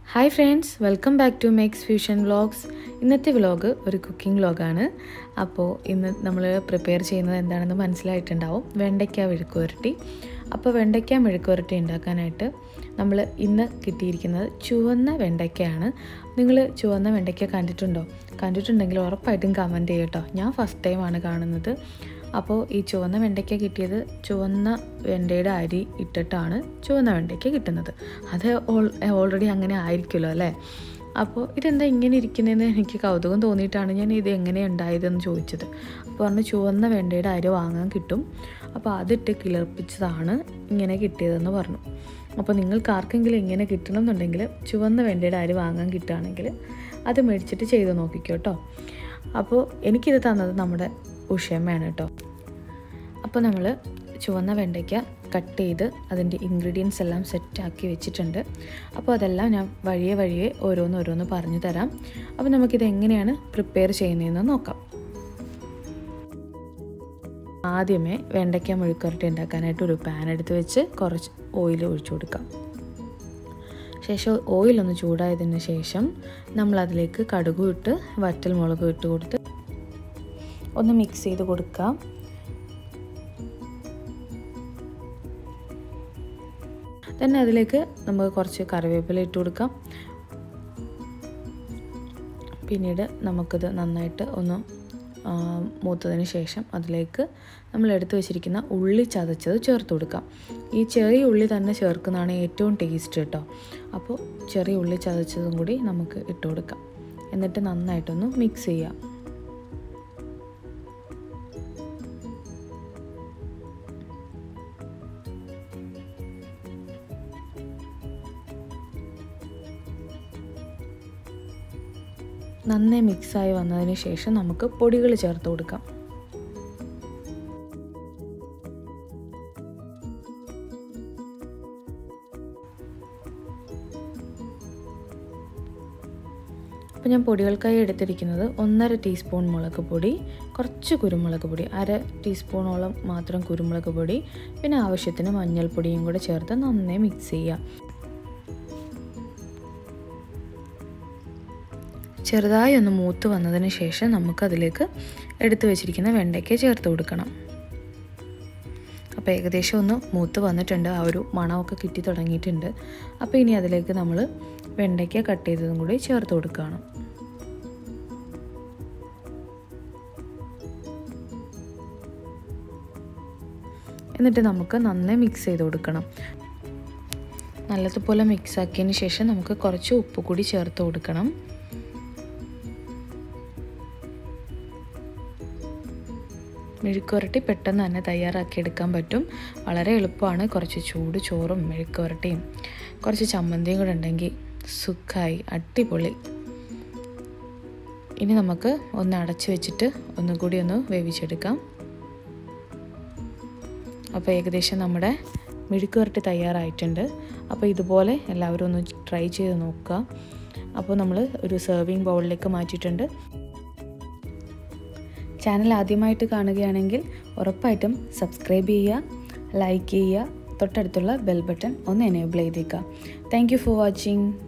hi friends welcome back to max fusion vlogs ഇന്നത്തെ vlog ഒരു cooking വ്ളോഗാണ് അപ്പോൾ ഇന്ന് നമ്മൾ പ്രിപ്പയർ ചെയ്യുന്നത് എന്താണെന്ന് മനസ്സിലായിട്ടുണ്ടാവും വെണ്ടയ്ക്ക മെഴുക്കുവരട്ടി അപ്പോൾ വെണ്ടയ്ക്ക മെഴുക്കുവരട്ടി ഉണ്ടാക്കാനായിട്ട് നമ്മൾ ഇന്ന് കിട്ടിയിരിക്കുന്നത് ചുവന്ന വെണ്ടയ്ക്കയാണ് നിങ്ങൾ ചുവന്ന വെണ്ടയ്ക്ക കണ്ടിട്ടുണ്ടോ കണ്ടിട്ടുണ്ടെങ്കിൽ ഉറപ്പായിട്ടും കമൻറ്റ് ചെയ്യട്ടോ ഞാൻ ഫസ്റ്റ് ടൈമാണ് കാണുന്നത് അപ്പോൾ ഈ ചുവന്ന വെണ്ടയ്ക്ക കിട്ടിയത് ചുവന്ന വെണ്ടയുടെ അരി ഇട്ടിട്ടാണ് ചുവന്ന വെണ്ടയ്ക്ക കിട്ടുന്നത് അത് ഓൾറെഡി അങ്ങനെ ആയിരിക്കുമല്ലോ അല്ലേ അപ്പോൾ ഇതെന്താ ഇങ്ങനെ ഇരിക്കുന്നതെന്ന് എനിക്ക് കൗതുകം തോന്നിയിട്ടാണ് ഞാൻ ഇത് എങ്ങനെ ഉണ്ടായതെന്ന് ചോദിച്ചത് അപ്പോൾ പറഞ്ഞു ചുവന്ന വെണ്ടയുടെ അരി വാങ്ങാൻ കിട്ടും അപ്പോൾ അതിട്ട് കിളിർപ്പിച്ചതാണ് ഇങ്ങനെ കിട്ടിയതെന്ന് പറഞ്ഞു അപ്പോൾ നിങ്ങൾക്ക് ആർക്കെങ്കിലും ഇങ്ങനെ കിട്ടണം എന്നുണ്ടെങ്കിൽ ചുവന്ന വെണ്ടയുടെ അരി വാങ്ങാൻ കിട്ടുകയാണെങ്കിൽ അത് മേടിച്ചിട്ട് ചെയ്ത് നോക്കിക്കോ കേട്ടോ അപ്പോൾ എനിക്കിത് തന്നത് നമ്മുടെ ഉഷമ്മയാണ് കേട്ടോ അപ്പോൾ നമ്മൾ ചുവന്ന വെണ്ടയ്ക്ക കട്ട് ചെയ്ത് അതിൻ്റെ ഇൻഗ്രീഡിയൻസ് എല്ലാം സെറ്റാക്കി വെച്ചിട്ടുണ്ട് അപ്പോൾ അതെല്ലാം ഞാൻ വഴിയെ വഴിയെ ഓരോന്ന് ഓരോന്ന് പറഞ്ഞു തരാം അപ്പോൾ നമുക്കിത് എങ്ങനെയാണ് പ്രിപ്പയർ ചെയ്യുന്നതെന്ന് നോക്കാം ആദ്യമേ വെണ്ടയ്ക്ക മെഴുക്കുരട്ടി ഉണ്ടാക്കാനായിട്ട് ഒരു പാൻ എടുത്ത് വെച്ച് കുറച്ച് ഓയിൽ ഒഴിച്ചു കൊടുക്കാം ശേഷം ഓയിലൊന്ന് ചൂടായതിന് ശേഷം നമ്മൾ അതിലേക്ക് കടുകും ഇട്ട് വറ്റൽ മുളകും ഇട്ട് കൊടുത്ത് ഒന്ന് മിക്സ് ചെയ്ത് കൊടുക്കാം തന്നെ അതിലേക്ക് നമുക്ക് കുറച്ച് കറിവേപ്പില ഇട്ട് കൊടുക്കാം പിന്നീട് നമുക്കിത് നന്നായിട്ട് ഒന്ന് മൂത്തതിന് ശേഷം അതിലേക്ക് നമ്മൾ എടുത്തു വെച്ചിരിക്കുന്ന ഉള്ളി ചതച്ചത് ചേർത്ത് കൊടുക്കാം ഈ ചെറിയ ഉള്ളി തന്നെ ചേർക്കുന്നതാണ് ഏറ്റവും ടേസ്റ്റ് കേട്ടോ അപ്പോൾ ചെറിയ ഉള്ളി ചതച്ചതും കൂടി നമുക്ക് ഇട്ട് കൊടുക്കാം എന്നിട്ട് നന്നായിട്ടൊന്ന് മിക്സ് ചെയ്യാം നന്നായി മിക്സായി വന്നതിന് ശേഷം നമുക്ക് പൊടികൾ ചേർത്ത് കൊടുക്കാം അപ്പോൾ ഞാൻ പൊടികൾക്കായി എടുത്തിരിക്കുന്നത് ഒന്നര ടീസ്പൂൺ മുളക് പൊടി കുറച്ച് കുരുമുളക് പൊടി അര ടീസ്പൂണോളം മാത്രം കുരുമുളക് പൊടി പിന്നെ ആവശ്യത്തിന് മഞ്ഞൾപ്പൊടിയും കൂടെ ചേർത്ത് നന്നായി മിക്സ് ചെയ്യാം ചെറുതായി ഒന്ന് മൂത്ത് വന്നതിന് ശേഷം നമുക്കതിലേക്ക് എടുത്തു വെച്ചിരിക്കുന്ന വെണ്ടയ്ക്ക ചേർത്ത് കൊടുക്കണം അപ്പോൾ ഏകദേശം ഒന്ന് മൂത്ത് വന്നിട്ടുണ്ട് ആ ഒരു മണമൊക്കെ കിട്ടി തുടങ്ങിയിട്ടുണ്ട് അപ്പോൾ ഇനി അതിലേക്ക് നമ്മൾ വെണ്ടയ്ക്ക കട്ട് ചെയ്തതും കൂടി ചേർത്ത് കൊടുക്കുകയാണ് എന്നിട്ട് നമുക്ക് നന്നായി മിക്സ് ചെയ്ത് കൊടുക്കണം നല്ലതുപോലെ മിക്സ് ആക്കിയതിന് ശേഷം നമുക്ക് കുറച്ച് ഉപ്പ് കൂടി ചേർത്ത് കൊടുക്കണം മെഴുക്കുവരട്ടി പെട്ടെന്ന് തന്നെ തയ്യാറാക്കിയെടുക്കാൻ പറ്റും വളരെ എളുപ്പമാണ് കുറച്ച് ചൂട് ചോറും മെഴുക്കുവരട്ടിയും കുറച്ച് ചമ്മന്തിയും കൂടെ ഉണ്ടെങ്കിൽ സുഖമായി അടിപൊളി ഇനി നമുക്ക് ഒന്ന് അടച്ചു വെച്ചിട്ട് ഒന്നുകൂടി ഒന്ന് വേവിച്ചെടുക്കാം അപ്പോൾ ഏകദേശം നമ്മുടെ മെഴുക്കുവരട്ടി തയ്യാറായിട്ടുണ്ട് അപ്പോൾ ഇതുപോലെ എല്ലാവരും ഒന്ന് ട്രൈ ചെയ്ത് നോക്കുക അപ്പോൾ നമ്മൾ ഒരു സെർവിങ് ബൗളിലേക്ക് മാറ്റിയിട്ടുണ്ട് ചാനൽ ആദ്യമായിട്ട് കാണുകയാണെങ്കിൽ ഉറപ്പായിട്ടും സബ്സ്ക്രൈബ് ചെയ്യുക ലൈക്ക് ചെയ്യുക തൊട്ടടുത്തുള്ള ബെൽ ബട്ടൺ ഒന്ന് എനേബിൾ ചെയ്തേക്കുക താങ്ക് ഫോർ വാച്ചിങ്